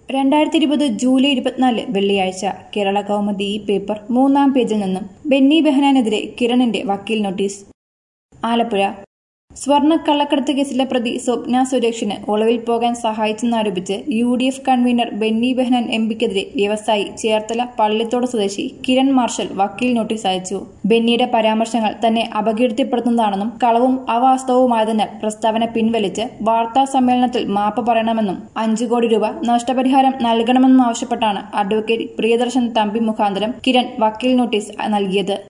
രണ്ടായിരത്തി ഇരുപത് ജൂലൈ ഇരുപത്തിനാല് വെള്ളിയാഴ്ച കേരള കൗമുദി ഈ പേപ്പർ മൂന്നാം പേജിൽ നിന്നും ബെന്നി ബെഹനാനെതിരെ കിരണിന്റെ വക്കീൽ നോട്ടീസ് ആലപ്പുഴ സ്വർണ്ണ കള്ളക്കടത്ത് കേസിലെ പ്രതി സ്വപ്ന സുരേഷിന് ഒളിവിൽ പോകാൻ സഹായിച്ചെന്നാരോപിച്ച് U D F convener Benny Behanan M പിക്കെതിരെ വ്യവസായി ചേർത്തല പള്ളിത്തോട് സ്വദേശി കിരൺ മാർഷൽ വക്കീൽ നോട്ടീസ് അയച്ചു ബെന്നിയുടെ പരാമർശങ്ങൾ തന്നെ അപകീർത്തിപ്പെടുത്തുന്നതാണെന്നും കളവും അവാസ്തവവുമായതിനാൽ പ്രസ്താവന പിൻവലിച്ച് വാർത്താ സമ്മേളനത്തിൽ മാപ്പ് പറയണമെന്നും അഞ്ചു കോടി രൂപ നഷ്ടപരിഹാരം നൽകണമെന്നും ആവശ്യപ്പെട്ടാണ് അഡ്വക്കേറ്റ് പ്രിയദർശൻ തമ്പി മുഖാന്തരം കിരൺ വക്കീൽ നോട്ടീസ് നൽകിയത്